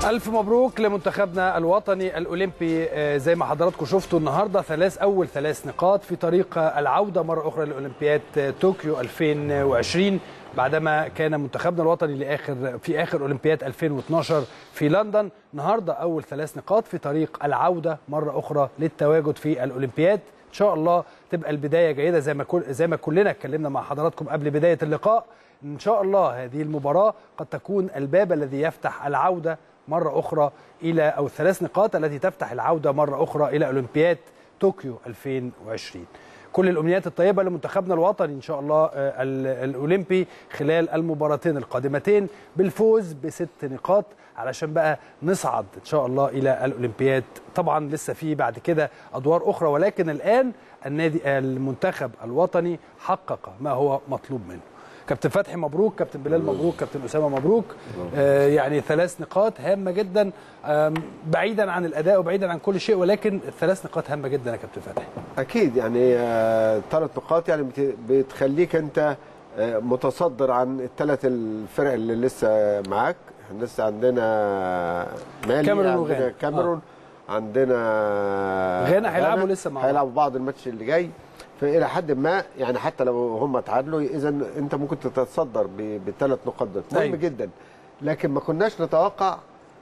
ألف مبروك لمنتخبنا الوطني الأولمبي آه، زي ما حضراتكم شفتوا النهاردة ثلاث أول ثلاث نقاط في طريق العودة مرة أخرى لأولمبياد آه، طوكيو 2020 بعدما كان منتخبنا الوطني لآخر في آخر أولمبياد 2012 في لندن النهاردة أول ثلاث نقاط في طريق العودة مرة أخرى للتواجد في الأولمبياد إن شاء الله تبقى البداية جيدة زي ما كل زي ما كلنا اتكلمنا مع حضراتكم قبل بداية اللقاء إن شاء الله هذه المباراة قد تكون الباب الذي يفتح العودة مرة أخرى إلى أو الثلاث نقاط التي تفتح العودة مرة أخرى إلى أولمبياد طوكيو 2020 كل الأمنيات الطيبة لمنتخبنا الوطني إن شاء الله آه، ال- الأولمبي خلال المباراتين القادمتين بالفوز بست نقاط علشان بقى نصعد إن شاء الله إلى الأولمبياد طبعا لسه في بعد كده أدوار أخرى ولكن الآن النادي المنتخب الوطني حقق ما هو مطلوب منه كابتن فتحي مبروك كابتن بلال مبروك كابتن اسامه مبروك آه يعني ثلاث نقاط هامه جدا آم، بعيدا عن الاداء وبعيدا عن كل شيء ولكن الثلاث نقاط هامه جدا يا كابتن فتحي اكيد يعني ثلاث نقاط يعني بت- بتخليك انت آه، متصدر عن الثلاث الفرق اللي لسه معاك احنا لسه عندنا مالي كاميرون عندنا وغانا. كاميرون عندنا غانا هيلعبوا لسه مع بعض. هيلعبوا بعض الماتش اللي جاي فالى حد ما يعني حتى لو هم تعادلوا اذا انت ممكن تتصدر ب- بالثلاث نقاط دول مهم أيوة. جدا لكن ما كناش نتوقع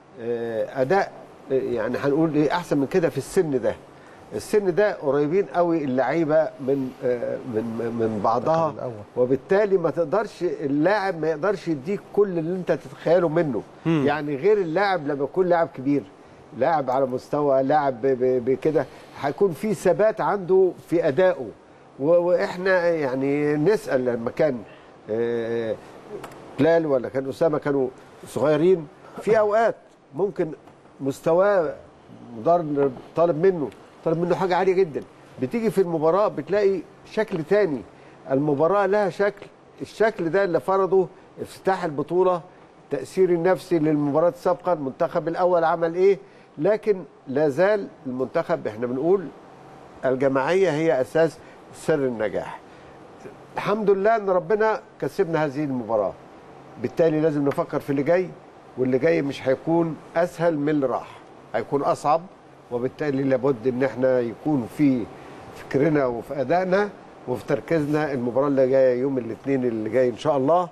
آه، اداء آه، يعني هنقول ايه احسن من كده في السن ده السن ده قريبين قوي اللعيبه من آه، من من بعضها وبالتالي ما تقدرش اللاعب ما يقدرش يديك كل اللي انت تتخيله منه يعني غير اللاعب لما يكون لاعب كبير لاعب على مستوى لاعب ب- ب- بكده هيكون في ثبات عنده في ادائه و- واحنا يعني نسال لما كان آه، بلال ولا كان اسامه كانوا صغيرين في اوقات ممكن مستواه مدرب طالب منه طالب منه حاجه عاليه جدا بتيجي في المباراه بتلاقي شكل تاني المباراه لها شكل الشكل ده اللي فرضه افتتاح البطوله التاثير النفسي للمباراه السابقه المنتخب الاول عمل ايه لكن لا زال المنتخب احنا بنقول الجماعيه هي اساس سر النجاح الحمد لله ان ربنا كسبنا هذه المباراه بالتالي لازم نفكر في اللي جاي واللي جاي مش هيكون اسهل من اللي راح هيكون اصعب وبالتالي لابد ان احنا يكون في فكرنا وفي ادائنا وفي تركيزنا المباراه اللي جايه يوم الاثنين اللي جاي ان شاء الله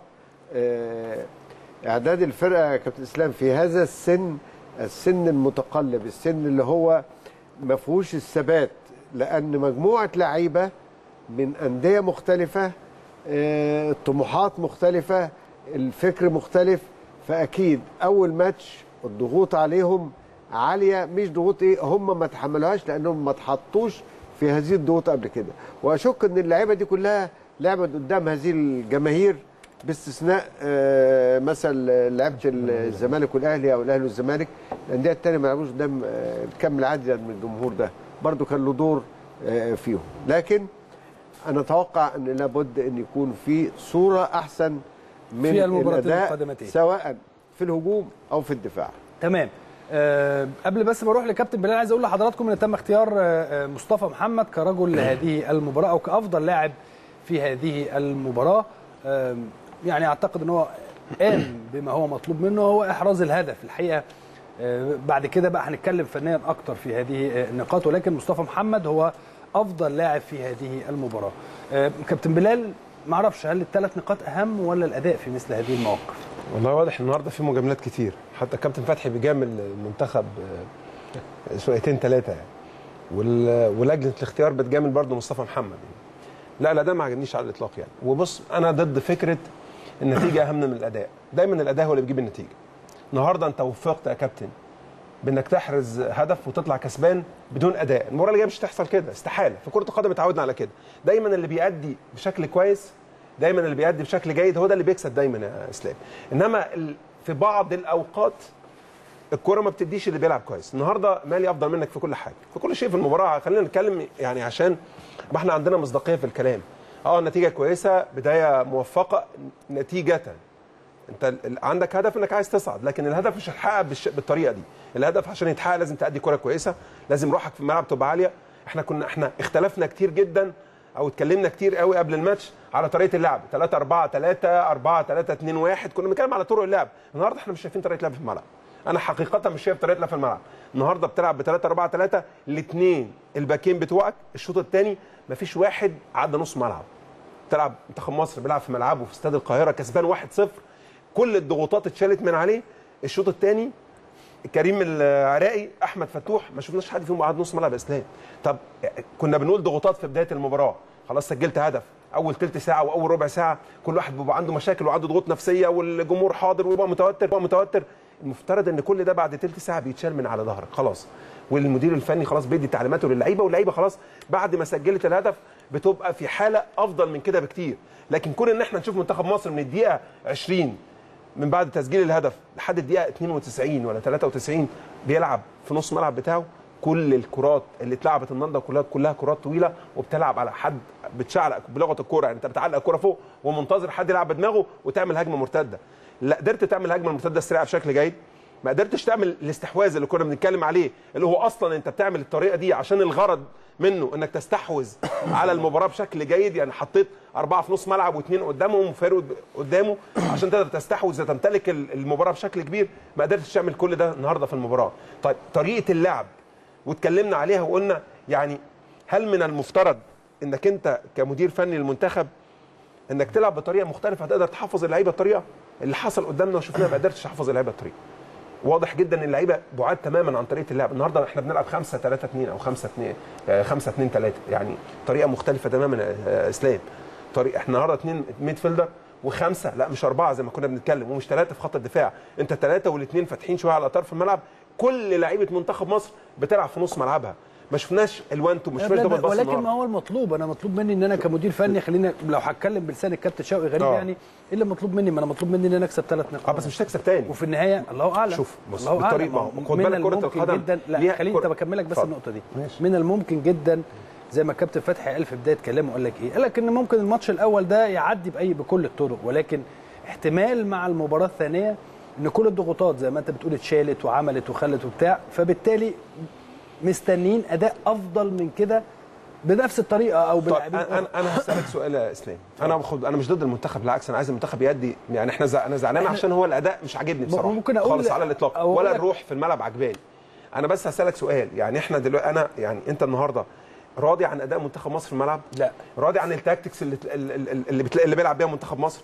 آه، اعداد الفرقه يا كابتن اسلام في هذا السن السن المتقلب السن اللي هو ما فيهوش الثبات لان مجموعه لعيبه من انديه مختلفه آه، طموحات مختلفه الفكر مختلف فاكيد اول ماتش الضغوط عليهم عاليه مش ضغوط ايه هم ما تحملوهاش لانهم ما اتحطوش في هذه الضغوط قبل كده واشك ان اللعيبه دي كلها لعبت قدام هذه الجماهير باستثناء آه، مثلا لعيبه الزمالك والاهلي او الاهلي والزمالك الانديه الثانيه ما لعبوش قدام آه، الكم العدد من الجمهور ده برضو كان له دور آه، فيهم لكن انا اتوقع ان لابد ان يكون في صوره احسن من في المباراتين الاداء القادمتين. سواء في الهجوم او في الدفاع تمام أه قبل بس ما اروح لكابتن بلال عايز اقول لحضراتكم ان تم اختيار آه، آه، مصطفى محمد كرجل لهذه المباراه او كافضل لاعب في هذه المباراه آم، يعني اعتقد ان هو قام بما هو مطلوب منه هو احراز الهدف الحقيقه آه، بعد كده بقى هنتكلم فنيا اكتر في هذه آه، النقاط ولكن مصطفى محمد هو افضل لاعب في هذه المباراه آه، كابتن بلال ما اعرفش هل الثلاث نقاط اهم ولا الاداء في مثل هذه المواقف والله واضح النهارده في مجاملات كتير حتى كابتن فتحي بيجامل المنتخب آه، شويتين ثلاثه يعني وال- ولجنه الاختيار بتجامل برضه مصطفى محمد يعني. لا لا ده ما عجبنيش على الاطلاق يعني وبص انا ضد فكره النتيجه اهم من الاداء دايما الاداء هو اللي بيجيب النتيجه النهارده انت وفقت يا كابتن بانك تحرز هدف وتطلع كسبان بدون اداء المباراه اللي جايه مش هتحصل كده استحاله في كره القدم اتعودنا على كده دايما اللي بيأدي بشكل كويس دايما اللي بيأدي بشكل جيد هو ده اللي بيكسب دايما يا اسلام انما ال- في بعض الاوقات الكوره ما بتديش اللي بيلعب كويس النهارده مالي افضل منك في كل حاجه في كل شيء في المباراه خلينا نتكلم يعني عشان ما احنا عندنا مصداقيه في الكلام اه النتيجه كويسه بدايه موفقه نتيجه انت ال- ال- عندك هدف انك عايز تصعد لكن الهدف مش هيتحقق بالش- بالطريقه دي الهدف عشان يتحقق لازم تأدي كوره كويسه لازم روحك في الملعب تبقى عاليه احنا كنا احنا اختلفنا كتير جدا او اتكلمنا كتير قوي قبل الماتش على طريقه اللعب 3 4 3 4 3 2 1 كنا بنتكلم على طرق اللعب النهارده احنا مش شايفين طريقه لعب في الملعب انا حقيقه مش شايف طريقه لعب في الملعب النهارده بتلعب ب 3 4 3 الاثنين الباكين بتوعك الشوط الثاني مفيش واحد عدى نص ملعب تلعب منتخب مصر بيلعب في ملعبه في استاد القاهره كسبان 1-0 كل الضغوطات اتشالت من عليه الشوط الثاني كريم العراقي احمد فتوح ما شفناش حد فيهم قعد نص ملعب اسلام طب كنا بنقول ضغوطات في بدايه المباراه خلاص سجلت هدف اول ثلث ساعه واول ربع ساعه كل واحد بيبقى عنده مشاكل وعنده ضغوط نفسيه والجمهور حاضر ويبقى متوتر يبقى متوتر المفترض ان كل ده بعد ثلث ساعه بيتشال من على ظهرك خلاص والمدير الفني خلاص بيدي تعليماته للعيبه واللعيبه خلاص بعد ما سجلت الهدف بتبقى في حاله افضل من كده بكتير لكن كون ان احنا نشوف منتخب مصر من الدقيقه 20 من بعد تسجيل الهدف لحد الدقيقه 92 ولا 93 بيلعب في نص الملعب بتاعه كل الكرات اللي اتلعبت النهارده كلها كلها كرات طويله وبتلعب على حد بتشعلق بلغه الكوره يعني انت بتعلق الكوره فوق ومنتظر حد يلعب بدماغه وتعمل هجمه مرتده لا قدرت تعمل هجمه مرتده السريعه بشكل جيد ما قدرتش تعمل الاستحواذ اللي كنا بنتكلم عليه اللي هو اصلا انت بتعمل الطريقه دي عشان الغرض منه انك تستحوذ على المباراه بشكل جيد يعني حطيت اربعه في نص ملعب واثنين قدامهم وفيرود قدامه عشان تقدر تستحوذ وتمتلك المباراه بشكل كبير ما قدرتش تعمل كل ده النهارده في المباراه طيب طريقه اللعب واتكلمنا عليها وقلنا يعني هل من المفترض انك انت كمدير فني للمنتخب انك تلعب بطريقه مختلفه هتقدر تحفظ اللعيبه الطريقه اللي حصل قدامنا وشفناها ما قدرتش تحفظ اللعيبه الطريقه واضح جدا ان اللعيبه بعاد تماما عن طريقه اللعب النهارده احنا بنلعب 5 3 2 او 5 2 5 2 3 يعني طريقه مختلفه تماما يا اسلام طريقه احنا النهارده اثنين ميد فيلدر وخمسه لا مش اربعه زي ما كنا بنتكلم ومش ثلاثه في خط الدفاع انت ثلاثه والاثنين فاتحين شويه على اطراف الملعب كل لعيبه منتخب مصر بتلعب في نص ملعبها ما شفناش الوانتو مش شفناش دبل باص ولكن النهاردة. ما هو المطلوب انا مطلوب مني ان انا كمدير فني خلينا لو هتكلم بلسان الكابتن شوقي غريب آه. يعني ايه اللي مطلوب مني ما انا مطلوب مني ان انا اكسب ثلاث اه نقاط بس مش تكسب تاني وفي النهايه الله اعلم شوف، بص، الله بالطريقة- اعلم ما هو خد من بالك كرة الممكن القدم جدا لا ليها خليني كرة- طب اكملك بس اتفضل. النقطه دي ماشي. من الممكن جدا زي ما الكابتن فتحي قال في بدايه كلامه قال لك ايه؟ قال لك ان ممكن الماتش الاول ده يعدي باي بكل الطرق ولكن احتمال مع المباراه الثانيه ان كل الضغوطات زي ما انت بتقول اتشالت وعملت وخلت وبتاع فبالتالي مستنيين اداء افضل من كده بنفس الطريقه او طب بلاعبين انا انا انا هسالك سؤال يا اسلام انا باخد انا مش ضد المنتخب بالعكس انا عايز المنتخب يدي يعني احنا زع... انا زعلان عشان هو الاداء مش عاجبني بصراحه ممكن أقول- خالص على الاطلاق أقول ولا لك- الروح في الملعب عجباني انا بس هسالك سؤال يعني احنا دلوقتي انا يعني انت النهارده راضي عن اداء منتخب مصر في الملعب لا. راضي عن التاكتكس اللي اللي, اللي, بتلاقي اللي بيلعب بيها منتخب مصر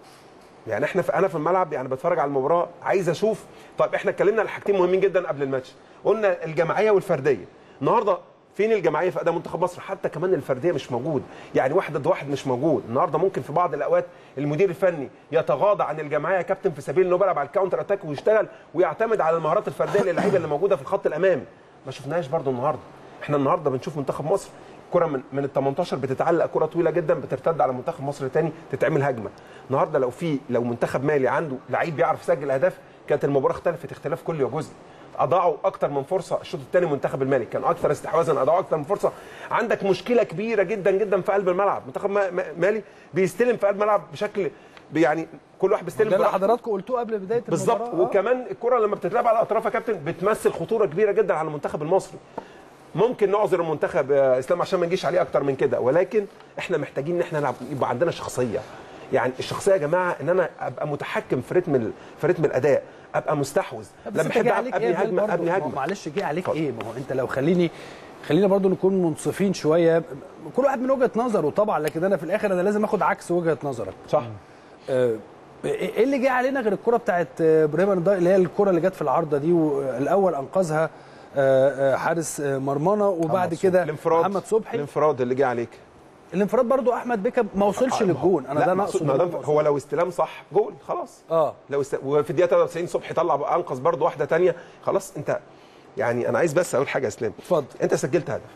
يعني احنا في انا في الملعب يعني بتفرج على المباراه عايز اشوف طيب احنا اتكلمنا على حاجتين مهمين جدا قبل الماتش قلنا الجماعيه والفرديه النهارده فين الجماعيه في اداء منتخب مصر حتى كمان الفرديه مش موجود يعني واحد ضد واحد مش موجود النهارده ممكن في بعض الاوقات المدير الفني يتغاضى عن الجماعيه يا كابتن في سبيل انه بيلعب على الكاونتر اتاك ويشتغل ويعتمد على المهارات الفرديه للعيبه اللي موجوده في الخط الامامي ما شفناهاش برضو النهارده احنا النهارده بنشوف منتخب مصر كره من من ال 18 بتتعلق كره طويله جدا بترتد على منتخب مصر تاني تتعمل هجمه النهارده لو في لو منتخب مالي عنده لعيب بيعرف يسجل اهداف كانت المباراه اختلفت اختلاف كلي وجزء اضاعوا اكتر من فرصه الشوط الثاني منتخب المالي كان اكثر استحواذا اضاعوا اكثر من فرصه عندك مشكله كبيره جدا جدا في قلب الملعب منتخب ما- ما- مالي بيستلم في قلب الملعب بشكل يعني كل واحد بيستلم ده اللي براحته. حضراتكم قلتوه قبل بدايه بالظبط المباراة. آه. وكمان الكره لما بتتلعب على اطرافها يا كابتن بتمثل خطوره كبيره جدا على المنتخب المصري ممكن نعذر المنتخب يا اسلام عشان ما نجيش عليه اكتر من كده ولكن احنا محتاجين ان احنا نلعب يبقى عندنا شخصيه يعني الشخصيه يا جماعه ان انا ابقى متحكم في رتم ال- في رتم الاداء ابقى مستحوذ بس انت جه عليك ابني ايه هجمه برضه؟ ابني ما هو هجمه معلش جه عليك اتفضل. ايه ما هو انت لو خليني خلينا برضو نكون منصفين شويه كل واحد من وجهه نظره طبعا لكن انا في الاخر انا لازم اخد عكس وجهه نظرك صح آه، ايه اللي جه علينا غير الكره بتاعت آه، ابراهيم النضاي اللي هي الكره اللي جت في العارضه دي والاول انقذها آه، آه، حارس آه، مرمانه وبعد كده الانفراد محمد صبحي الانفراد اللي جه عليك الانفراد برضو احمد بيكم ما وصلش للجون انا لا ده مقصود نقصد ما دام هو لو استلام صح جول خلاص اه لو است... وفي الدقيقه 93 صبحي طلع انقذ برضه واحده تانية خلاص انت يعني انا عايز بس اقول حاجه يا اسلام اتفضل. انت سجلت هدف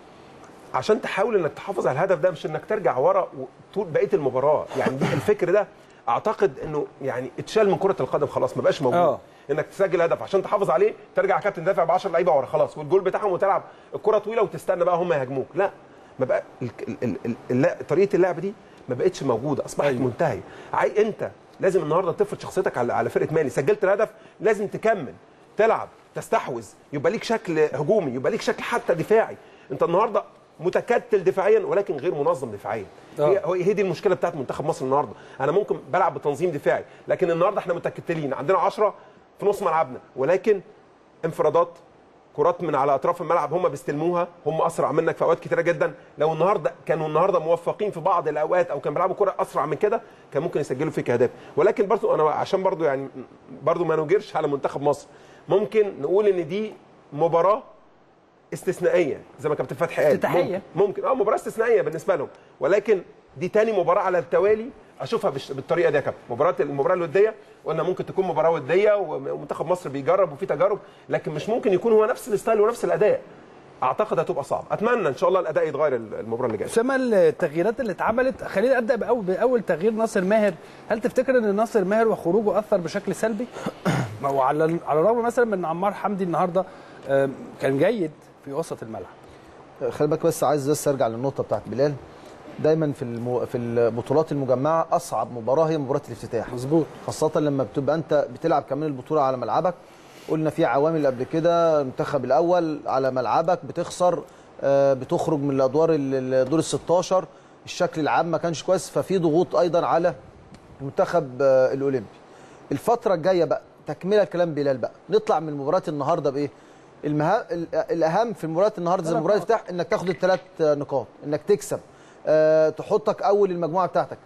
عشان تحاول انك تحافظ على الهدف ده مش انك ترجع ورا طول بقيه المباراه يعني دي الفكر ده اعتقد انه يعني اتشال من كره القدم خلاص ما بقاش موجود آه. انك تسجل هدف عشان تحافظ عليه ترجع يا كابتن دافع ب 10 لعيبه ورا خلاص والجول بتاعهم وتلعب الكره طويله وتستنى بقى هم يهاجموك لا ما بقى ال... ال... ال... ال... الل- طريقه اللعب دي ما بقتش موجوده اصبحت أيوة. أيوة. منتهيه عاي... انت لازم النهارده تفرض شخصيتك على على فرقه مالي سجلت الهدف لازم تكمل تلعب تستحوذ يبقى ليك شكل هجومي يبقى ليك شكل حتى دفاعي انت النهارده متكتل دفاعيا ولكن غير منظم دفاعيا آه. هي هو- هي دي المشكله بتاعت منتخب مصر النهارده انا ممكن بلعب بتنظيم دفاعي لكن النهارده احنا متكتلين عندنا 10 في نص ملعبنا ولكن انفرادات كرات من على اطراف الملعب هم بيستلموها هم اسرع منك في اوقات كتيره جدا لو النهارده كانوا النهارده موفقين في بعض الاوقات او كانوا بيلعبوا كره اسرع من كده كان ممكن يسجلوا فيك اهداف ولكن برضو انا عشان برضو يعني برضو ما نجرش على منتخب مصر ممكن نقول ان دي مباراه استثنائيه زي ما كابتن فتحي قال افتتاحية. ممكن, ممكن اه مباراه استثنائيه بالنسبه لهم ولكن دي تاني مباراه على التوالي اشوفها بالش- بالطريقه دي يا كابتن مباراه المباراه الوديه قلنا ممكن تكون مباراه وديه ومنتخب مصر بيجرب وفي تجارب لكن مش ممكن يكون هو نفس الستايل ونفس الاداء اعتقد هتبقى صعب اتمنى ان شاء الله الاداء يتغير المباراه اللي جايه اسامه التغييرات اللي اتعملت خلينا ابدا باول باول تغيير ناصر ماهر هل تفتكر ان ناصر ماهر وخروجه اثر بشكل سلبي ما هو على على الرغم مثلا من عمار حمدي النهارده آم، كان جيد في وسط الملعب خلي بالك بس عايز بس ارجع للنقطه بتاعت بلال دايما في المو... في البطولات المجمعه اصعب مباراه هي مباراه الافتتاح مظبوط خاصه لما بتبقى انت بتلعب كمان البطوله على ملعبك قلنا في عوامل قبل كده المنتخب الاول على ملعبك بتخسر آه، بتخرج من الادوار ال- ال- دور ال 16 الشكل العام ما كانش كويس ففي ضغوط ايضا على المنتخب آه، الاولمبي الفتره الجايه بقى تكمله كلام بلال بقى نطلع من مباراه النهارده بايه المها... ال- الاهم في مباراه النهارده زي ثلاث مباراه نقط. الافتتاح انك تاخد الثلاث نقاط انك تكسب آه، تحطك اول المجموعه بتاعتك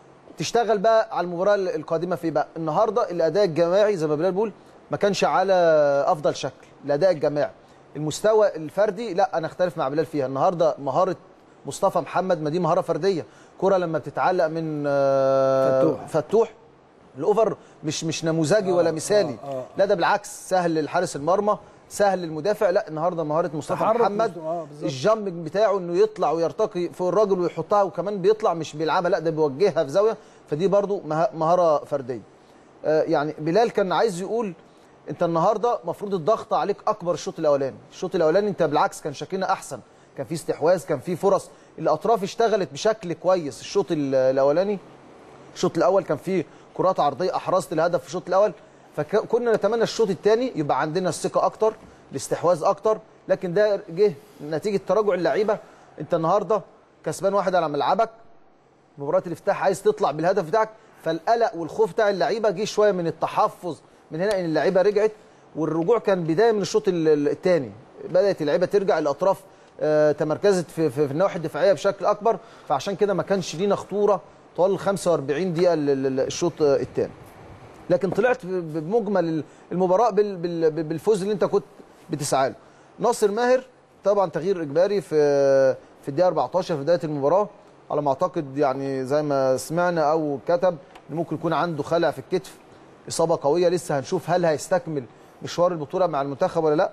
تشتغل بقى على المباراه القادمه في إيه بقى النهارده الاداء الجماعي زي ما بلال بيقول ما كانش على افضل شكل الاداء الجماعي المستوى الفردي لا انا اختلف مع بلال فيها النهارده مهاره مصطفى محمد ما دي مهاره فرديه كره لما بتتعلق من آه، فتوح. فتوح الاوفر مش مش نموذجي ولا مثالي آه، آه. لا ده بالعكس سهل للحارس المرمى سهل للمدافع لا النهارده مهاره مصطفى تحرك محمد مصطفى- آه، بالظبط. الجامب بتاعه انه يطلع ويرتقي فوق الراجل ويحطها وكمان بيطلع مش بيلعبها لا ده بيوجهها في زاويه فدي برضو مه- مهاره فرديه آه، يعني بلال كان عايز يقول انت النهارده المفروض الضغط عليك اكبر الشوط الاولاني الشوط الاولاني انت بالعكس كان شكلنا احسن كان في استحواذ كان في فرص الاطراف اشتغلت بشكل كويس الشوط ال- الاولاني الشوط الاول كان فيه كرات عرضيه احرزت الهدف في الشوط الاول فكنا نتمنى الشوط الثاني يبقى عندنا الثقه اكتر الاستحواذ اكتر لكن ده جه نتيجه تراجع اللعيبه انت النهارده كسبان واحد على ملعبك مباراه الافتتاح عايز تطلع بالهدف بتاعك فالقلق والخوف بتاع اللعيبه جه شويه من التحفظ من هنا ان اللعيبه رجعت والرجوع كان بدايه من الشوط الثاني بدات اللعيبه ترجع الاطراف آه، تمركزت في, في, في النواحي الدفاعيه بشكل اكبر فعشان كده ما كانش لينا خطوره طوال ال 45 دقيقه ال- ال- الشوط الثاني لكن طلعت ب- بمجمل المباراه بال- بال- بالفوز اللي انت كنت بتسعى له ناصر ماهر طبعا تغيير اجباري في في الدقيقه 14 في بدايه المباراه على ما اعتقد يعني زي ما سمعنا او كتب ان ممكن يكون عنده خلع في الكتف اصابه قويه لسه هنشوف هل هيستكمل مشوار البطوله مع المنتخب ولا لا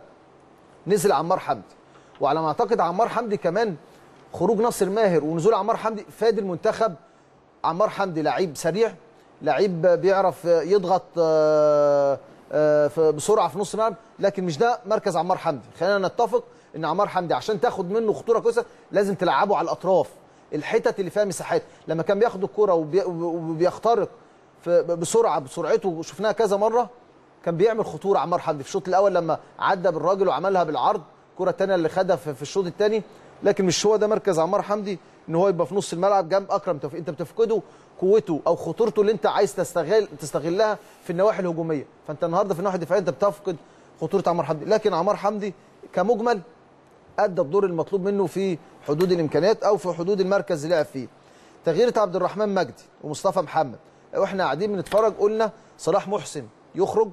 نزل عمار حمدي وعلى ما اعتقد عمار حمدي كمان خروج ناصر ماهر ونزول عمار حمدي فاد المنتخب عمار حمدي لعيب سريع لعيب بيعرف يضغط آه، آه، في- بسرعه في نص الملعب لكن مش ده مركز عمار حمدي خلينا نتفق ان عمار حمدي عشان تاخد منه خطوره كويسه لازم تلعبه على الاطراف الحتت اللي فيها مساحات لما كان بياخد الكره وبي- وبيخترق في- بسرعه بسرعته شفناها كذا مره كان بيعمل خطوره عمار حمدي في الشوط الاول لما عدى بالراجل وعملها بالعرض الكره الثانيه اللي خدها في في الشوط الثاني لكن مش هو ده مركز عمار حمدي ان هو يبقى في نص الملعب جنب اكرم توفيق انت بتفقده قوته او خطورته اللي انت عايز تستغل تستغلها في النواحي الهجوميه فانت النهارده في الناحيه الدفاعيه انت بتفقد خطوره عمار حمدي لكن عمار حمدي كمجمل ادى الدور المطلوب منه في حدود الامكانيات او في حدود المركز اللي لعب فيه تغيير عبد الرحمن مجدي ومصطفى محمد واحنا قاعدين بنتفرج قلنا صلاح محسن يخرج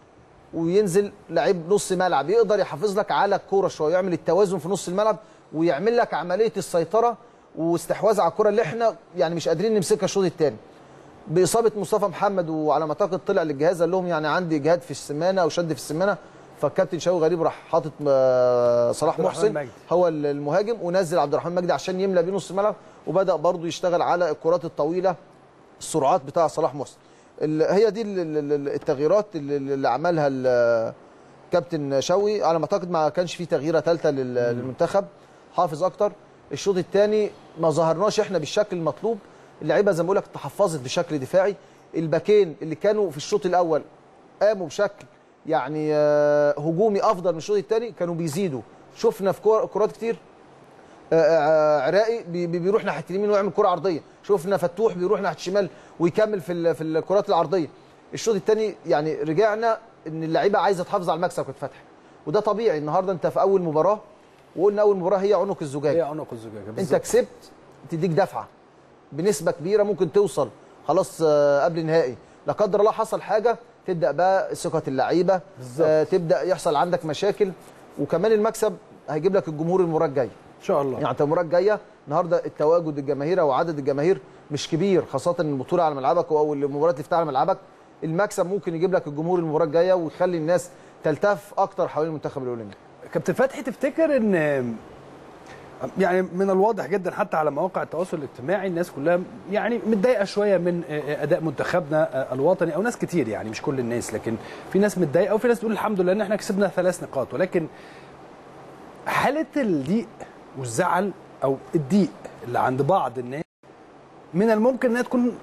وينزل لعيب نص ملعب يقدر يحافظ لك على الكوره شويه يعمل التوازن في نص الملعب ويعمل لك عمليه السيطره واستحواذ على الكوره اللي احنا يعني مش قادرين نمسكها الشوط الثاني باصابه مصطفى محمد وعلى ما اعتقد طلع للجهاز قال لهم يعني عندي اجهاد في السمانه او شد في السمانه فالكابتن شوقي غريب راح حاطط آه، صلاح عبد الرحمن محسن مجدي. هو المهاجم ونزل عبد الرحمن مجدي عشان يملى بيه نص الملعب وبدا برضه يشتغل على الكرات الطويله السرعات بتاع صلاح محسن ال- هي دي ال- ال- ال- التغييرات اللي, اللي عملها ال- كابتن شوقي على ما اعتقد ما كانش في تغييره ثالثه لل- للمنتخب حافظ اكتر الشوط الثاني ما ظهرناش احنا بالشكل المطلوب اللعيبه زي ما بقول لك تحفظت بشكل دفاعي الباكين اللي كانوا في الشوط الاول قاموا بشكل يعني آه، هجومي افضل من الشوط الثاني كانوا بيزيدوا شفنا في كور- كرات كتير آه، آه، عراقي بي- بي- بيروح ناحيه اليمين ويعمل كره عرضيه شفنا فتوح بيروح ناحيه الشمال ويكمل في ال- في الكرات العرضيه الشوط الثاني يعني رجعنا ان اللعيبه عايزه تحافظ على المكسب كابتن فتحي وده طبيعي النهارده انت في اول مباراه وقلنا اول مباراه هي عنق الزجاج هي عنق الزجاجه انت بالظبط. كسبت تديك دفعه بنسبه كبيره ممكن توصل خلاص آه، قبل النهائي لا قدر الله حصل حاجه تبدا بقى ثقه اللعيبه آه، تبدا يحصل عندك مشاكل وكمان المكسب هيجيب لك الجمهور المباراه الجايه ان شاء الله يعني انت المباراه الجايه النهارده التواجد الجماهيري او عدد الجماهير مش كبير خاصه ان البطوله على ملعبك او المباراه تفتح على ملعبك المكسب ممكن يجيب لك الجمهور المباراه الجايه ويخلي الناس تلتف اكتر حوالين المنتخب الاولمبي كابتن فتحي تفتكر ان يعني من الواضح جدا حتى على مواقع التواصل الاجتماعي الناس كلها يعني متضايقه شويه من اداء منتخبنا الوطني او ناس كتير يعني مش كل الناس لكن في ناس متضايقه وفي ناس بتقول الحمد لله ان احنا كسبنا ثلاث نقاط ولكن حاله الضيق والزعل او الضيق اللي عند بعض الناس من الممكن انها تكون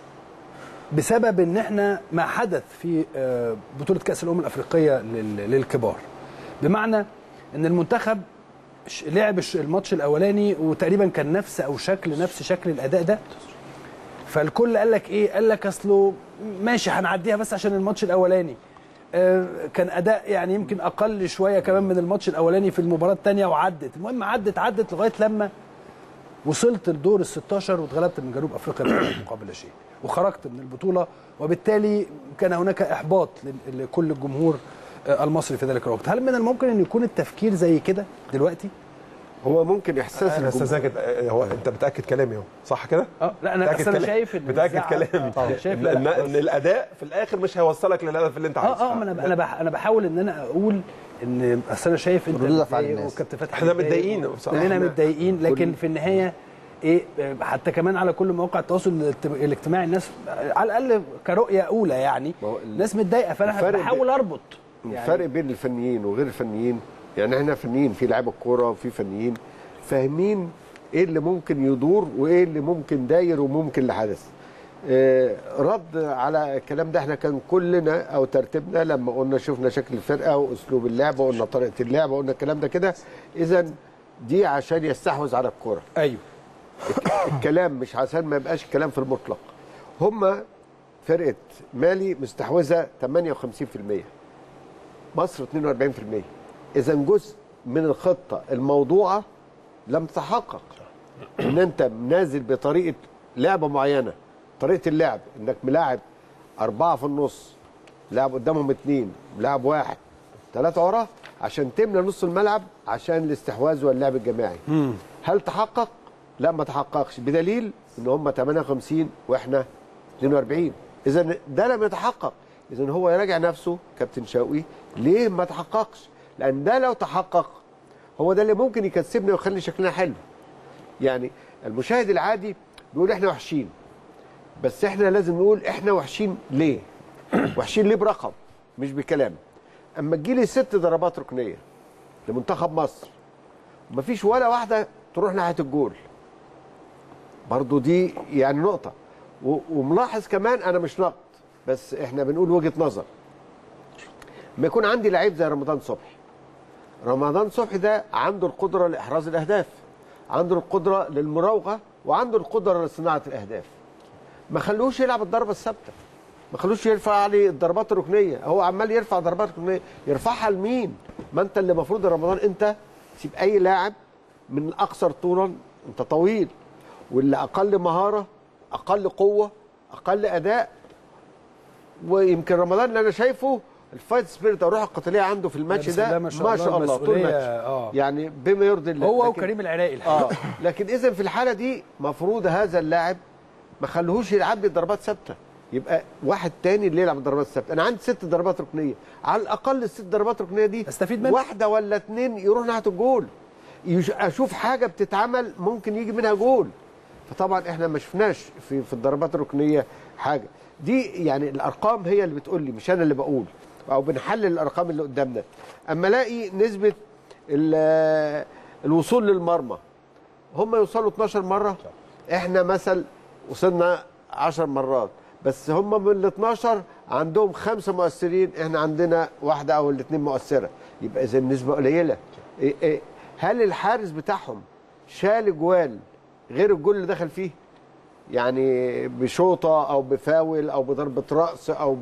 بسبب ان احنا ما حدث في آه، بطوله كاس الامم الافريقيه لل- للكبار بمعنى ان المنتخب ش- لعب الش- الماتش الاولاني وتقريبا كان نفس او شكل نفس شكل الاداء ده فالكل قال لك ايه قال لك اصله ماشي هنعديها بس عشان الماتش الاولاني آه، كان اداء يعني يمكن اقل شويه كمان من الماتش الاولاني في المباراه الثانيه وعدت المهم عدت عدت لغايه لما وصلت لدور ال 16 واتغلبت من جنوب افريقيا بهدف مقابل شيء وخرجت من البطوله وبالتالي كان هناك احباط لل- لكل الجمهور آه، المصري في ذلك الوقت هل من الممكن ان يكون التفكير زي كده دلوقتي هو ممكن احساس انا الجمهور استاذنك آه، هو انت بتاكد كلامي اهو صح كده؟ اه لا انا بتأكد أصل انا كلام- شايف ان بتاكد الزعل- كلامي آه، شايف لا ان, لا ان الاداء في الاخر مش هيوصلك للهدف اللي انت عايزه اه اه ما انا انا بح- انا بحاول ان انا اقول ان اصل انا شايف انت ردود أفعال متضايق الناس. وكابتن فتحي احنا متضايق متضايقين بصراحة. كلنا احنا متضايقين لكن كل- في النهايه ايه آه، حتى كمان على كل مواقع التواصل الاجت- الاجتماعي الناس على الاقل كرؤيه اولى يعني ما هو ال- الناس متضايقه فانا الفرق بحاول اربط الفرق بين الفنيين وغير الفنيين يعني احنا فنيين في لعيبه الكوره وفي فنيين فاهمين ايه اللي ممكن يدور وايه اللي ممكن داير وممكن اللي حدث آه، رد على الكلام ده احنا كان كلنا او ترتيبنا لما قلنا شفنا شكل الفرقه واسلوب اللعب وقلنا طريقه اللعب وقلنا الكلام ده كده اذا دي عشان يستحوذ على الكوره ايوه الكلام مش عشان ما يبقاش الكلام في المطلق هم فرقه مالي مستحوذه 58% مصر 42% اذا جزء من الخطه الموضوعه لم تتحقق ان انت نازل بطريقه لعبه معينه طريقه اللعب انك ملاعب اربعه في النص لاعب قدامهم اثنين لاعب واحد ثلاثه وراه عشان تملى نص الملعب عشان الاستحواذ واللعب الجماعي هل تحقق؟ لا ما تحققش بدليل ان هم 58 واحنا 42 اذا ده لم يتحقق اذا هو يراجع نفسه كابتن شوقي ليه ما تحققش؟ لان ده لو تحقق هو ده اللي ممكن يكسبنا ويخلي شكلنا حلو يعني المشاهد العادي بيقول احنا وحشين بس احنا لازم نقول احنا وحشين ليه وحشين ليه برقم مش بكلام اما تجيلي ست ضربات ركنيه لمنتخب مصر مفيش ولا واحده تروح ناحيه الجول برضو دي يعني نقطه و- وملاحظ كمان انا مش نقد بس احنا بنقول وجهه نظر ما يكون عندي لعيب زي رمضان صبحي رمضان صبحي ده عنده القدره لاحراز الاهداف عنده القدره للمراوغه وعنده القدره لصناعه الاهداف ما خلوش يلعب الضربه الثابته ما خلوش يرفع عليه الضربات الركنيه هو عمال يرفع ضربات ركنيه يرفعها لمين ما انت اللي المفروض يا رمضان انت تسيب اي لاعب من الاكثر طولا انت طويل واللي اقل مهاره اقل قوه اقل اداء ويمكن رمضان اللي انا شايفه الفايت سبيريت او الروح القتاليه عنده في الماتش بسم الله ده ما شاء الله، الله طول المسؤولية، الماتش آه. يعني بما يرضي الله هو لكن- وكريم العراقي اه لكن اذا في الحاله دي مفروض هذا اللاعب ما خلوهوش يلعب لي ضربات ثابته يبقى واحد تاني اللي يلعب الضربات الثابته انا عندي ست ضربات ركنيه على الاقل الست ضربات ركنيه دي استفيد منها. واحده ولا اتنين يروح ناحيه الجول يش- اشوف حاجه بتتعمل ممكن يجي منها جول فطبعا احنا ما شفناش في في الضربات الركنيه حاجه دي يعني الارقام هي اللي بتقول لي مش انا اللي بقول او بنحلل الارقام اللي قدامنا اما الاقي نسبه ال- الوصول للمرمى هم يوصلوا 12 مره احنا مثل وصلنا 10 مرات بس هم من ال 12 عندهم خمسه مؤثرين احنا عندنا واحده او الاثنين مؤثره يبقى اذا النسبه قليله إيه إيه هل الحارس بتاعهم شال جوال غير الجول اللي دخل فيه يعني بشوطه او بفاول او بضربه راس او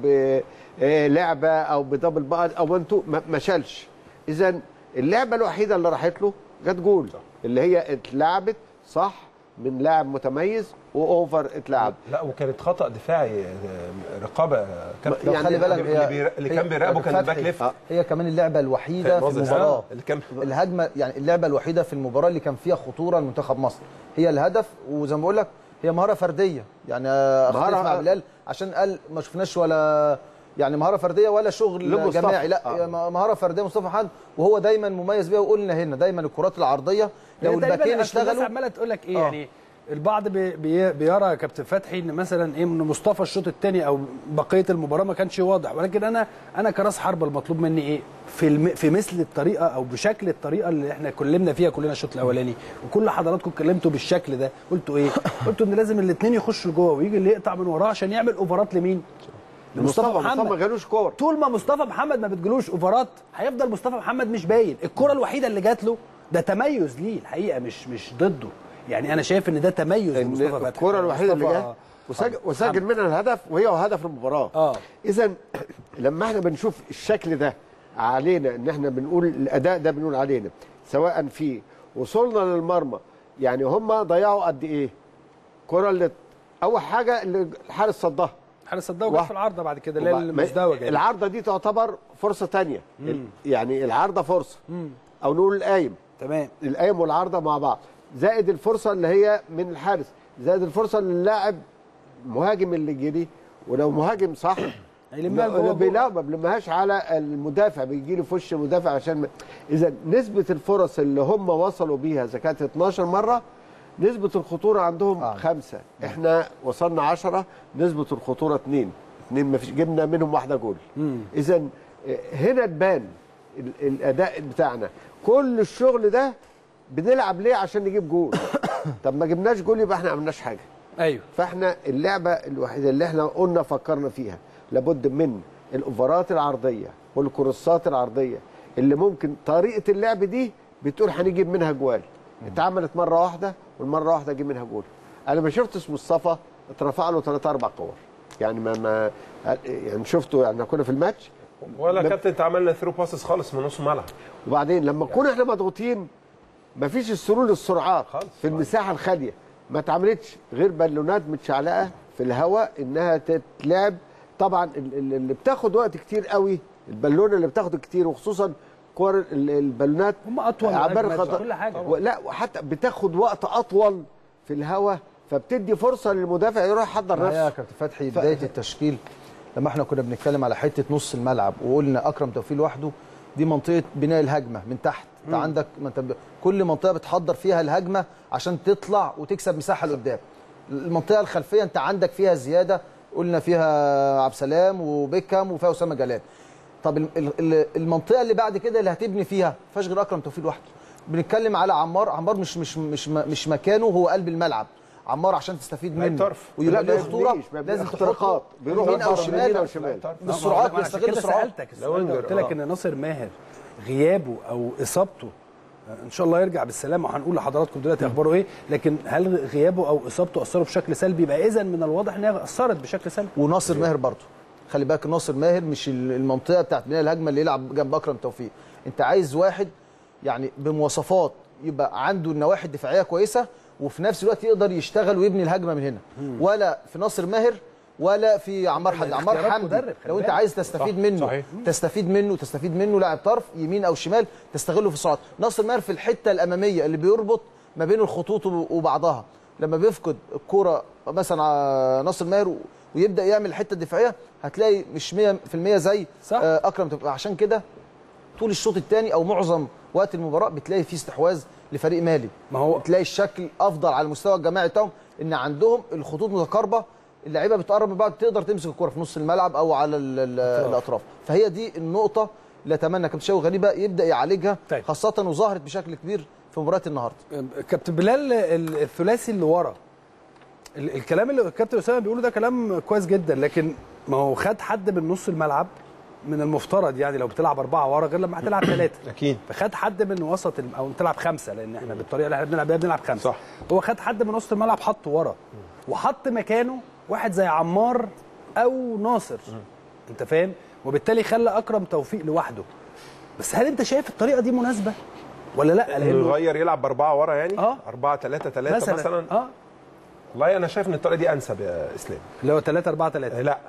بلعبه او بدبل بقى او انتو ما ما شالش اذا اللعبه الوحيده اللي راحت له جت جول اللي هي اتلعبت صح من لاعب متميز واوفر اتلعب لا وكانت خطا دفاعي آه، رقابه آه، كابتن لو يعني خلي بالك اللي هي بيرا- اللي هي- كان بيراقبه كان الباك فتحي. ليفت. آه. هي كمان اللعبه الوحيده في قصدي المباراه آه، اللي كان الهجمه يعني اللعبه الوحيده في المباراه اللي كان فيها خطوره لمنتخب مصر هي الهدف وزي ما بقول لك هي مهاره فرديه يعني آه، اختلف مهارة- مع بلال عشان قال ما شفناش ولا يعني مهاره فرديه ولا شغل لمصطفى. جماعي لا آه. هي مهاره فرديه مصطفى محمد وهو دايما مميز بيها وقلنا هنا دايما الكرات العرضيه لو هي تقريباً الباكين أصل الناس اشتغلوا عماله تقول لك ايه آه. يعني البعض بي بي بيرى يا كابتن فتحي ان مثلا ايه ان مصطفى الشوط الثاني او بقيه المباراه ما كانش واضح ولكن انا انا كراس حربه المطلوب مني ايه في الم في مثل الطريقه او بشكل الطريقه اللي احنا كلمنا فيها كلنا الشوط الاولاني وكل حضراتكم اتكلمتوا بالشكل ده قلتوا ايه قلتوا ان لازم الاثنين يخشوا جوه ويجي اللي يقطع من وراه عشان يعمل اوفرات لمين لمصطفى مصطفى مصطفى ما محمد جالوش كور طول ما مصطفى محمد ما بتجلوش اوفرات هيفضل مصطفى محمد مش باين الكره الوحيده اللي جات له ده تميز ليه الحقيقه مش مش ضده يعني انا شايف ان ده تميز ان لمصطفى فتحي الكره الوحيده اللي مصطفى- جت وسجل, وسجل منها الهدف وهي هدف المباراه اه اذا لما احنا بنشوف الشكل ده علينا ان احنا بنقول الاداء ده بنقول علينا سواء في وصولنا للمرمى يعني هم ضيعوا قد ايه كره اللي اول حاجه اللي الحارس صدها حارس صدقوا واحد. جت في العارضه بعد كده اللي هي وبع- المزدوجه دي. العارضه دي تعتبر فرصه تانية يعني العارضه فرصه او نقول القايم تمام القايم والعارضه مع بعض زائد الفرصه اللي هي من الحارس زائد الفرصه اللي اللاعب مهاجم اللي جري ولو مهاجم صح هيلمها لا لجوه جوه. لا ما بلمهاش على المدافع بيجي له في وش المدافع عشان ما... اذا نسبه الفرص اللي هم وصلوا بيها اذا كانت 12 مره نسبه الخطوره عندهم آه. خمسة احنا وصلنا 10 نسبه الخطوره 2 2 ما فيش جبنا منهم واحده جول اذا هنا تبان ال- الاداء بتاعنا كل الشغل ده بنلعب ليه عشان نجيب جول طب ما جبناش جول يبقى احنا ما عملناش حاجه ايوه فاحنا اللعبه الوحيده اللي احنا قلنا فكرنا فيها لابد من الاوفرات العرضيه والكروسات العرضيه اللي ممكن طريقه اللعب دي بتقول هنجيب منها جوال اتعملت مره واحده والمره واحده جيب منها جول انا ما شفتش مصطفى اترفع له ثلاث اربع كور يعني ما ما يعني شفته يعني كنا في الماتش ولا ما- كابتن انت عملنا ثرو باسز خالص من نص الملعب وبعدين لما نكون احنا مضغوطين مفيش السرور السرعات خالص. في المساحه الخاليه ما اتعملتش غير بالونات متشعلقه في الهواء انها تتلعب طبعا ال- ال- اللي بتاخد وقت كتير قوي البالونه اللي بتاخد كتير وخصوصا كور ال- البالونات هم اطول عبال وأجمد خط- كل حاجه و- لا وحتى بتاخد وقت اطول في الهواء فبتدي فرصه للمدافع يروح يحضر معايا يا نفسه كابتن فتحي بدايه التشكيل لما احنا كنا بنتكلم على حته نص الملعب وقلنا اكرم توفيق لوحده دي منطقه بناء الهجمه من تحت انت عندك ما انت ب- كل منطقه بتحضر فيها الهجمه عشان تطلع وتكسب مساحه لقدام المنطقه الخلفيه انت عندك فيها زياده قلنا فيها عبد السلام وبيكهام وفيها اسامه جلال طب ال- ال- ال- المنطقه اللي بعد كده اللي هتبني فيها ما فيهاش غير اكرم توفيق لوحده بنتكلم على عمار عمار مش مش مش مش مكانه هو قلب الملعب عمار عشان تستفيد لعيب منه طرف. ويبقى لا، له ما خطوره يبنيش، ما لازم يبنيش. اختراقات. بيروح بيروح يمين او بره شمال يمين أو شمال. بالسرعات ما أنا عشان بيستغل كده السرعات سالتك السؤال ده وينجر، قلت لك آه. ان ناصر ماهر غيابه او اصابته ان شاء الله يرجع بالسلامه وهنقول لحضراتكم دلوقتي اخباره ايه لكن هل غيابه او اصابته اثروا بشكل سلبي يبقى اذا من الواضح ان هي اثرت بشكل سلبي وناصر ماهر برضه خلي بالك ناصر ماهر مش ال- المنطقه بتاعت بناء الهجمه اللي يلعب جنب اكرم توفيق انت عايز واحد يعني بمواصفات يبقى عنده النواحي الدفاعيه كويسه وفي نفس الوقت يقدر يشتغل ويبني الهجمه من هنا ولا في ناصر ماهر ولا في عمار حمدي عمار اختيارات حمدي مدرب، خلي لو انت بالك. عايز تستفيد صح، منه صحيح. تستفيد منه تستفيد منه لاعب طرف يمين او شمال تستغله في السرعات ناصر ماهر في الحته الاماميه اللي بيربط ما بين الخطوط وبعضها لما بيفقد الكرة مثلا على ناصر ماهر و- ويبدا يعمل الحته الدفاعيه هتلاقي مش 100% زي صح. آه، اكرم توفيق. عشان كده طول الشوط الثاني او معظم وقت المباراه بتلاقي فيه استحواذ لفريق مالي ما هو تلاقي الشكل افضل على المستوى الجماعي بتاعهم ان عندهم الخطوط متقاربه اللعيبه بتقرب من بعض تقدر تمسك الكره في نص الملعب او على ال- ال- الاطراف فهي دي النقطه اللي اتمنى كابتن شوقي غريبه يبدا يعالجها طيب. خاصه وظهرت بشكل كبير في مباراه النهارده كابتن بلال ال- الثلاثي اللي ورا ال- الكلام اللي الكابتن اسامه بيقوله ده كلام كويس جدا لكن ما هو خد حد من نص الملعب من المفترض يعني لو بتلعب اربعه ورا غير لما هتلعب ثلاثه اكيد فخد حد من وسط الم... او تلعب خمسه لان احنا بالطريقه اللي احنا بنلعب بيها بنلعب خمسه صح. هو خد حد من وسط الملعب حطه ورا وحط مكانه واحد زي عمار او ناصر انت فاهم وبالتالي خلى اكرم توفيق لوحده بس هل انت شايف الطريقه دي مناسبه ولا لا انه لانه يغير يلعب باربعه ورا يعني آه. 4 3 3 مثلا, مثلا, اه والله انا شايف ان الطريقه دي انسب يا اسلام اللي هو 3 4 3 لا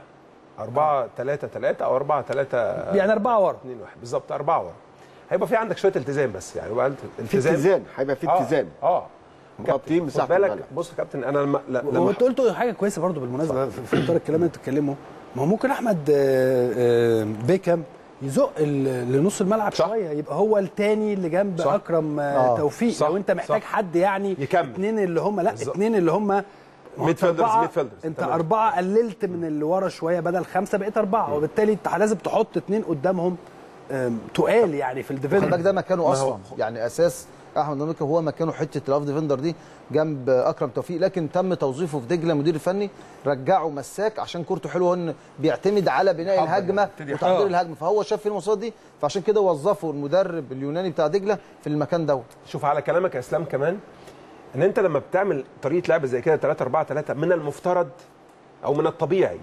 4 3 3 او 4 3 يعني اربعه ورا 2 1 بالظبط 4 ورا هيبقى في عندك شويه التزام بس يعني يبقى في التزام اتزان هيبقى في آه، اتزان اه مغطين خد مساحه بالك الملعب بص يا كابتن انا لما لا- هو لما انت قلت حاجه كويسه برضو بالمناسبه في في اطار الكلام اللي انت بتتكلمه ما هو ممكن احمد آه، آه، بيكم يزق ال- لنص الملعب صح. شويه يبقى هو التاني اللي جنب صح. اكرم آه، آه. توفيق صح. لو انت محتاج صح. حد يعني يكمل. اتنين اللي هم لا بالظبط. اتنين اللي هم ميد فيلدرز، أربعة- ميد فيلدرز. انت تمام. اربعه قللت من اللي ورا شويه بدل خمسه بقيت اربعه وبالتالي انت لازم تحط اتنين قدامهم آم، تقال يعني في خلي بالك الديفندر ده مكانه ما هو- اصلا يعني اساس احمد نوميكا هو مكانه حته الاوف ديفندر دي جنب اكرم توفيق لكن تم توظيفه في دجله مدير الفني رجعه مساك عشان كورته حلوه ان بيعتمد على بناء يحضر، الهجمه يبتدي وتحضير يحضر. الهجمه فهو شاف في المواصفات دي فعشان كده وظفه المدرب اليوناني بتاع دجله في المكان دوت شوف على كلامك يا اسلام كمان ان انت لما بتعمل طريقه لعب زي كده 3 4 3 من المفترض او من الطبيعي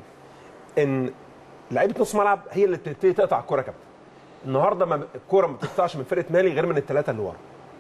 ان لعيبه نص ملعب هي اللي تبتدي تقطع الكوره يا كابتن النهارده ما الكوره ما بتقطعش من فرقه مالي غير من الثلاثه اللي ورا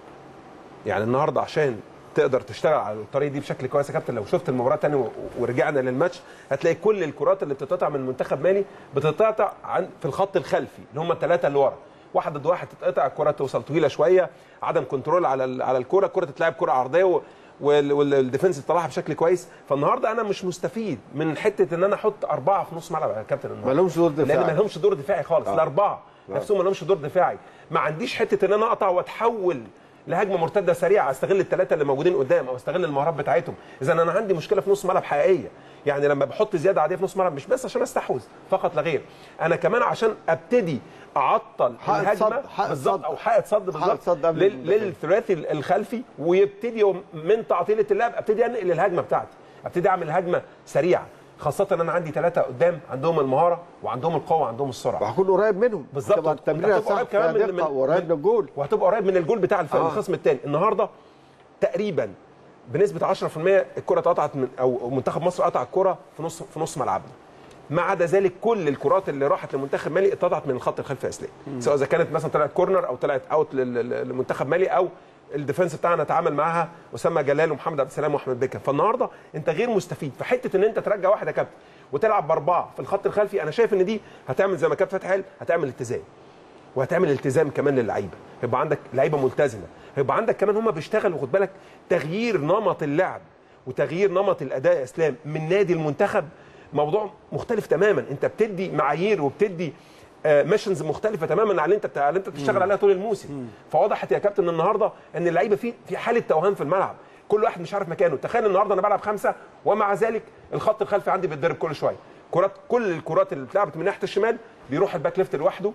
يعني النهارده عشان تقدر تشتغل على الطريقه دي بشكل كويس يا كابتن لو شفت المباراه تاني و- ورجعنا للماتش هتلاقي كل الكرات اللي بتتقطع من منتخب مالي بتتقطع عن في الخط الخلفي اللي هم الثلاثه اللي ورا واحد ضد واحد تتقطع الكره توصل طويله شويه عدم كنترول على ال- على الكره الكره تتلعب كره عرضيه و- وال- والديفنس يطلعها بشكل كويس فالنهارده انا مش مستفيد من حته ان انا احط اربعه في نص ملعب يا كابتن النهارده ما لهمش دور لان دفاعي ما لهمش دور دفاعي خالص آه. الاربعه نفسهم ما لهمش دور دفاعي ما عنديش حته ان انا اقطع واتحول لهجمه مرتده سريعه استغل الثلاثه اللي موجودين قدام او استغل المهارات بتاعتهم اذا انا عندي مشكله في نص ملعب حقيقيه يعني لما بحط زياده عاديه في نص ملعب مش بس عشان استحوذ فقط لا غير انا كمان عشان ابتدي اعطل حائط الهجمه صد- حائط بالظبط صد. او حائط صد حائط صد بالظبط قبل لل- المدافع. للثلاثي الخلفي ويبتدي من تعطيله اللعب ابتدي انقل الهجمه بتاعتي ابتدي اعمل هجمه سريعه خاصه ان انا عندي ثلاثه قدام عندهم المهاره وعندهم القوه وعندهم السرعه وهكون قريب منهم بالظبط تبقى وأنت التمريره هتبقى صح قريب كمان فيها من- دقه من- وقريب من الجول وهتبقى قريب من الجول بتاع الف- آه. الخصم الثاني النهارده تقريبا بنسبه 10% الكره اتقطعت من او منتخب مصر قطع الكره في نص في نص ملعبنا ما عدا ذلك كل الكرات اللي راحت لمنتخب مالي اتقطعت من الخط الخلفي يا اسلام سواء اذا كانت مثلا طلعت كورنر او طلعت اوت لل- لل- لمنتخب مالي او الديفنس بتاعنا تعامل معاها اسامه جلال ومحمد عبد السلام واحمد بكر فالنهارده انت غير مستفيد فحته ان انت ترجع واحد يا كابتن وتلعب باربعه في الخط الخلفي انا شايف ان دي هتعمل زي ما كابتن فتحي قال هتعمل اتزان وهتعمل التزام كمان للعيبه هيبقى عندك لعيبه ملتزمه هيبقى عندك كمان هم بيشتغلوا خد بالك تغيير نمط اللعب وتغيير نمط الاداء يا اسلام من نادي المنتخب موضوع مختلف تماما انت بتدي معايير وبتدي ميشنز مختلفه تماما عن اللي انت بتاع اللي انت بتشتغل عليها طول الموسم فوضحت يا كابتن النهارده ان اللعيبه في في حاله توهان في الملعب كل واحد مش عارف مكانه تخيل النهارده انا بلعب خمسه ومع ذلك الخط الخلفي عندي بيتضرب كل شويه كرات كل الكرات اللي اتلعبت من ناحيه الشمال بيروح الباك ليفت لوحده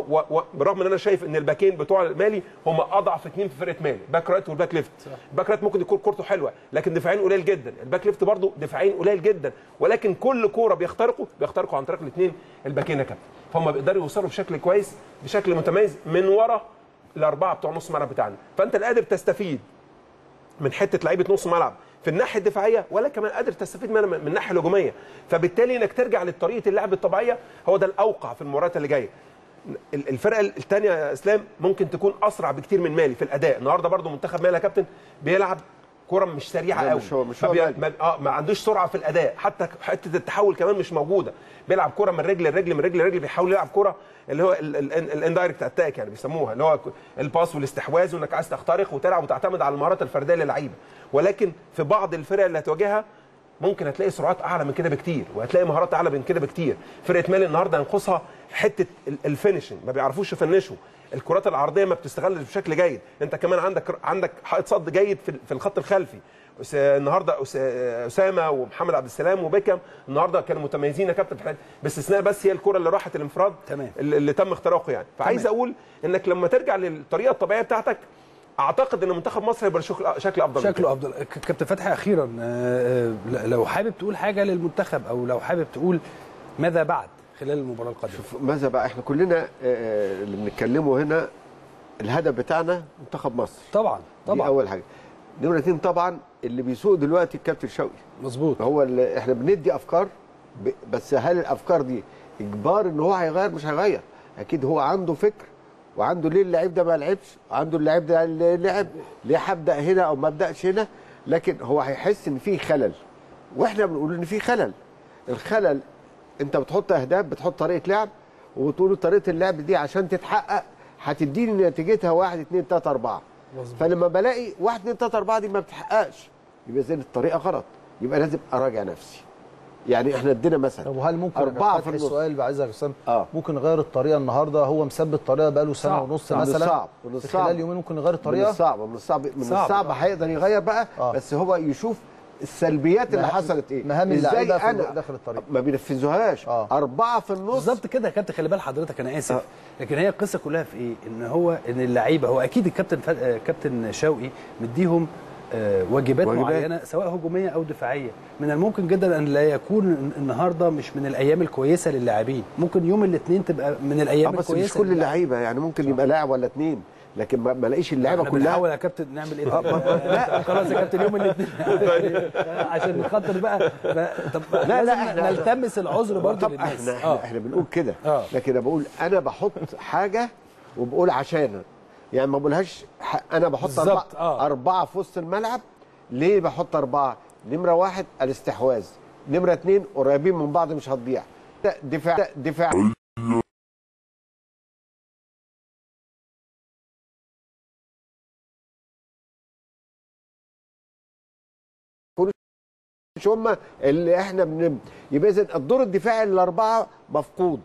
وبرغم ان انا شايف ان الباكين بتوع المالي هم اضعف اثنين في فرقه مالي باك رايت والباك ليفت الباك رايت ممكن يكون كورته حلوه لكن دفاعين قليل جدا الباك ليفت برضه دفاعين قليل جدا ولكن كل كوره بيخترقوا بيخترقوا عن طريق الاثنين الباكين يا كابتن فهم بيقدروا يوصلوا بشكل كويس بشكل متميز من ورا الاربعه بتوع نص الملعب بتاعنا فانت اللي قادر تستفيد من حته لعيبه نص ملعب في الناحيه الدفاعيه ولا كمان قادر تستفيد منها من الناحيه الهجوميه فبالتالي انك ترجع لطريقه اللعب الطبيعيه هو ده الاوقع في المباريات اللي جايه الفرقه الثانيه يا اسلام ممكن تكون اسرع بكتير من مالي في الاداء النهارده برضو منتخب مالي يا كابتن بيلعب كره مش سريعه لا، قوي مش هو- مش هو فبي- مالي. ما, آه ما عندوش سرعه في الاداء حتى حته التحول كمان مش موجوده بيلعب كره من رجل لرجل من رجل لرجل بيحاول يلعب كره اللي هو الاندايركت اتاك يعني بيسموها اللي هو الباس والاستحواذ وانك عايز تخترق وتلعب وتعتمد على المهارات الفرديه للعيبه ولكن في بعض الفرق اللي هتواجهها ممكن هتلاقي سرعات اعلى من كده بكتير وهتلاقي مهارات اعلى من كده بكتير فرقه مالي النهارده ينقصها حته ال- الفينشنج ما بيعرفوش يفنشوا الكرات العرضيه ما بتستغلش بشكل جيد انت كمان عندك عندك حائط صد جيد في في الخط الخلفي أس- النهارده أس- اسامه ومحمد عبد السلام وبيكم النهارده كانوا متميزين يا كابتن في الحته باستثناء بس هي الكره اللي راحت الانفراد تمام. اللي اللي تم اختراقه يعني فعايز تمام. اقول انك لما ترجع للطريقه الطبيعيه بتاعتك اعتقد ان منتخب مصر هيبقى شكل شكل افضل من كده. شكله افضل ك- كابتن فتحي اخيرا آه، آه، لو حابب تقول حاجه للمنتخب او لو حابب تقول ماذا بعد خلال المباراه القادمه شوف ماذا بقى احنا كلنا آه، اللي بنتكلمه هنا الهدف بتاعنا منتخب مصر طبعا دي طبعا اول حاجه نمره اتنين طبعا اللي بيسوق دلوقتي الكابتن شوقي مظبوط هو اللي احنا بندي افكار ب- بس هل الافكار دي اجبار ان هو هيغير مش هيغير اكيد هو عنده فكر وعنده ليه اللعيب ده ما لعبش عنده اللعيب ده اللي لعب ليه هبدا هنا او ما ابداش هنا لكن هو هيحس ان في خلل واحنا بنقول ان في خلل الخلل انت بتحط اهداف بتحط طريقه لعب وبتقول طريقه اللعب دي عشان تتحقق هتديني نتيجتها 1 2 3 4 مظبوط. فلما بلاقي 1 2 3 4 دي ما بتحققش يبقى اذا الطريقه غلط يبقى لازم اراجع نفسي يعني احنا ادينا مثلا طب وهل ممكن أربعة أنا في فاتح النص. السؤال اللي عايزك يا اسامه آه. ممكن نغير الطريقه النهارده هو مثبت الطريقه بقاله سنه صعب. ونص من مثلا الصعب من في الصعب خلال يومين ممكن نغير من الطريقه الصعب من الصعب من صعب. الصعب هيقدر يغير بقى آه. بس هو يشوف السلبيات اللي مه- حصلت ايه مهام إزاي اللعيبة في أنا داخل الطريق. ما بينفذوهاش آه. اربعه في النص بالظبط كده يا كابتن خلي بال حضرتك انا اسف آه. لكن هي القصه كلها في ايه ان هو ان اللعيبه هو اكيد الكابتن ف... آه، كابتن شوقي مديهم آه، واجبات, واجبات. معينه سواء هجوميه او دفاعيه من الممكن جدا ان لا يكون النهارده مش من الايام الكويسه للاعبين ممكن يوم الاثنين تبقى من آه الايام بس الكويسه مش كل للاعبين. اللعيبه يعني ممكن يبقى لاعب ولا اتنين لكن ما ما الاقيش اللعيبه احنا كلها بنحاول يا كابتن نعمل ايه طيب؟ لا خلاص يا كابتن يوم الاثنين عشان خاطر بقى ف- طب لا، لازم إحنا- نلتمس العذر برضه طب للناس احنا احنا, اه احنا بنقول كده آه. لكن انا بقول انا بحط حاجه وبقول عشان يعني ما بقولهاش ح- انا بحط بالظبط، أربعة, آه. أربعة في وسط الملعب ليه بحط أربعة؟ نمرة واحد الاستحواذ نمرة اتنين قريبين من بعض مش هتضيع ده دفاع ده دفاع مش هم اللي احنا بن... يبقى اذا الدور الدفاعي الاربعه مفقود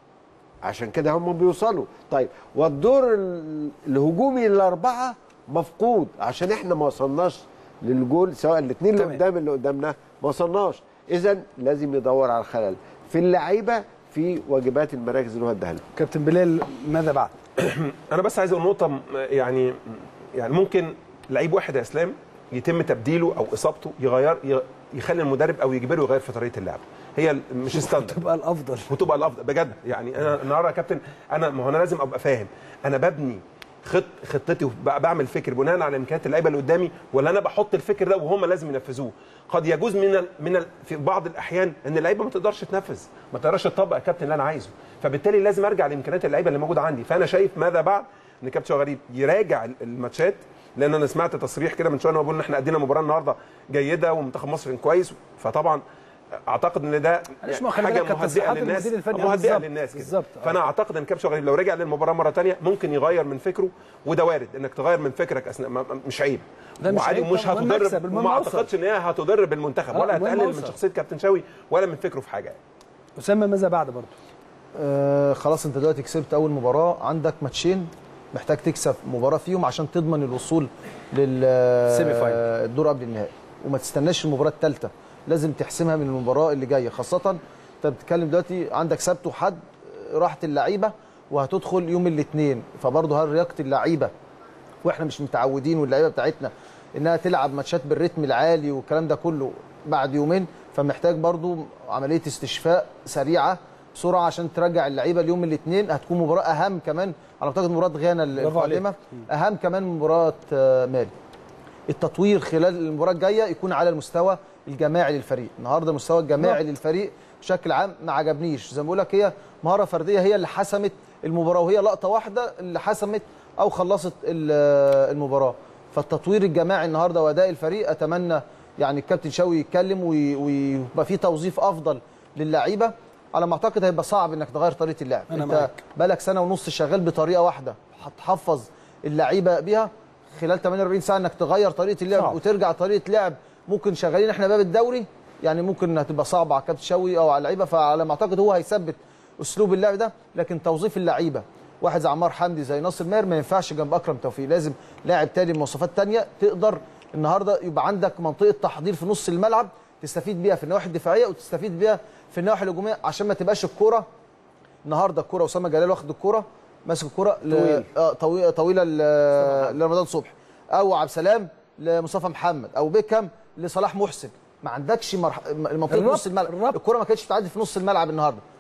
عشان كده هم بيوصلوا طيب والدور ال- الهجومي الاربعه مفقود عشان احنا ما وصلناش للجول سواء الاثنين اللي تمام. قدام اللي قدامنا ما وصلناش اذا لازم يدور على الخلل في اللعيبه في واجبات المراكز اللي هو اداها لهم كابتن بلال ماذا بعد؟ انا بس عايز اقول نقطه م- يعني يعني ممكن لعيب واحد يا اسلام يتم تبديله او اصابته يغير ي- يخلي المدرب او يجبره يغير في طريقه اللعب هي ال- مش ستاندرد تبقى الافضل وتبقى الافضل بجد يعني انا النهارده يا كابتن انا ما هو انا لازم ابقى فاهم انا ببني خط خطتي وبعمل فكر بناء على امكانيات اللعيبه اللي قدامي ولا انا بحط الفكر ده وهم لازم ينفذوه قد يجوز من ال من ال في بعض الاحيان ان اللعيبه ما تقدرش تنفذ ما تقدرش تطبق يا كابتن اللي انا عايزه فبالتالي لازم ارجع لامكانيات اللعيبه اللي موجوده عندي فانا شايف ماذا بعد ان كابتن شوقي غريب يراجع الماتشات لان انا سمعت تصريح كده من شويه ان هو بيقول ان احنا ادينا مباراه النهارده جيده ومنتخب مصر كان كويس فطبعا اعتقد ان ده معلش، ما هو خلي حاجه بالك كانت مهدئه تصريحات للناس المدير الفني. مهدئه بالظبط، للناس كده بالظبط، آه. فانا اعتقد ان كابتن شوقي لو رجع للمباراه مره ثانيه ممكن يغير من فكره وده وارد انك تغير من فكرك اثناء ما- مش عيب لا، مش وعادي عيب ومش طبعاً، هتضر والمكسب، المهم وما أوصل. اعتقدش ان هي هتضر بالمنتخب آه، ولا المهم هتقلل من أوصل. شخصيه كابتن شوقي ولا من فكره في حاجه اسامه ماذا بعد برضه؟ آه خلاص انت دلوقتي كسبت اول مباراه عندك ماتشين محتاج تكسب مباراه فيهم عشان تضمن الوصول لل سيمي فاينل. الدور قبل النهائي وما تستناش المباراه الثالثه لازم تحسمها من المباراه اللي جايه خاصه انت بتتكلم دلوقتي عندك سبت وحد راحه اللعيبه وهتدخل يوم الاثنين فبرضه هل لياقه اللعيبه واحنا مش متعودين واللعيبه بتاعتنا انها تلعب ماتشات بالريتم العالي والكلام ده كله بعد يومين فمحتاج برضو عمليه استشفاء سريعه بسرعه عشان ترجع اللعيبه اليوم الاثنين هتكون مباراه اهم كمان على اعتقد مباراه غانا برافو عليك. القادمه اهم كمان من مباراه آه، مالي التطوير خلال المباراه الجايه يكون على المستوى الجماعي للفريق النهارده المستوى الجماعي للفريق بشكل عام ما عجبنيش زي ما بقول لك هي مهاره فرديه هي اللي حسمت المباراه وهي لقطه واحده اللي حسمت او خلصت ال- المباراه فالتطوير الجماعي النهارده واداء الفريق اتمنى يعني الكابتن شوقي يتكلم وي- ويبقى في توظيف افضل للعيبه على ما اعتقد هيبقى صعب انك تغير طريقه اللعب أنا انت معاك. بقالك سنه ونص شغال بطريقه واحده هتحفظ اللعيبه بيها خلال 48 ساعه انك تغير طريقه اللعب صعب. وترجع طريقه لعب ممكن شغالين احنا باب الدوري يعني ممكن هتبقى صعبه على كابتن شوقي او على اللعيبه فعلى ما اعتقد هو هيثبت اسلوب اللعب ده لكن توظيف اللعيبه واحد زي عمار حمدي زي ناصر ماهر ما ينفعش جنب اكرم توفيق لازم لاعب تاني بمواصفات تانية تقدر النهارده يبقى عندك منطقه تحضير في نص الملعب تستفيد بيها في النواحي الدفاعيه وتستفيد بيها في النواحي الهجوميه عشان ما تبقاش الكوره النهارده الكوره اسامه جلال واخد الكوره ماسك الكوره ل- طويل. آه طويله طويله ل- لرمضان صبحي او عبد السلام لمصطفى محمد او بيكهام لصلاح محسن ما عندكش مرح... منطقه الربط- نص الملعب الربط. الكوره ما كانتش بتعدي في نص الملعب النهارده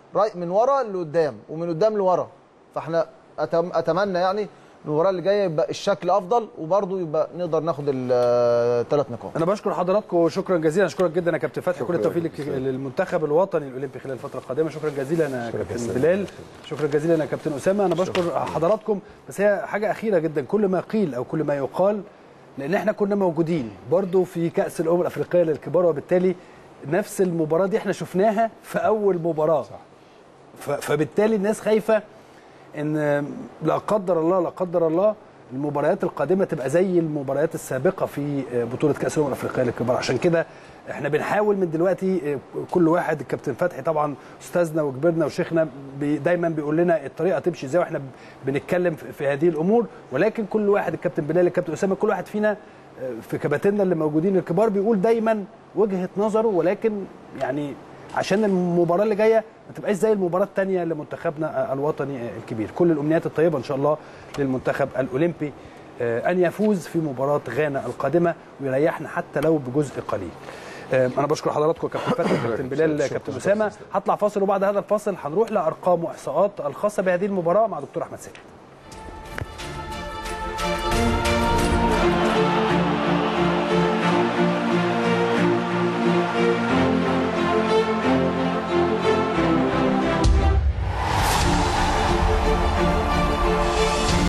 راي من ورا لقدام ومن قدام لورا فاحنا أتم اتمنى يعني المباراه اللي جايه يبقى الشكل افضل وبرضه يبقى نقدر ناخد الثلاث نقاط انا بشكر حضراتكم شكرا جزيلا اشكرك جدا يا كابتن فتحي كل التوفيق لك للمنتخب الوطني الاولمبي خلال الفتره القادمه شكرا جزيلا يا شكرا كابتن جزيلا. بلال شكرا جزيلا يا كابتن اسامه انا بشكر حضراتكم بس هي حاجه اخيره جدا كل ما قيل او كل ما يقال لان احنا كنا موجودين برضو في كاس الامم الافريقيه للكبار وبالتالي نفس المباراه دي احنا شفناها في اول مباراه صح. فبالتالي الناس خايفه ان لا قدر الله لا قدر الله المباريات القادمه تبقى زي المباريات السابقه في بطوله كاس الامم الافريقيه للكبار عشان كده احنا بنحاول من دلوقتي كل واحد الكابتن فتحي طبعا استاذنا وكبرنا وشيخنا بي دايما بيقول لنا الطريقه تمشي ازاي واحنا بنتكلم في في هذه الامور ولكن كل واحد الكابتن بلال الكابتن اسامه كل واحد فينا في كباتننا اللي موجودين الكبار بيقول دايما وجهه نظره ولكن يعني عشان المباراه اللي جايه ما تبقاش زي المباراه الثانيه لمنتخبنا الوطني الكبير كل الامنيات الطيبه ان شاء الله للمنتخب الاولمبي ان يفوز في مباراه غانا القادمه ويريحنا حتى لو بجزء قليل انا بشكر حضراتكم كابتن فتحي كابتن بلال كابتن اسامه هطلع فاصل وبعد هذا الفاصل هنروح لارقام واحصاءات الخاصه بهذه المباراه مع دكتور احمد سامي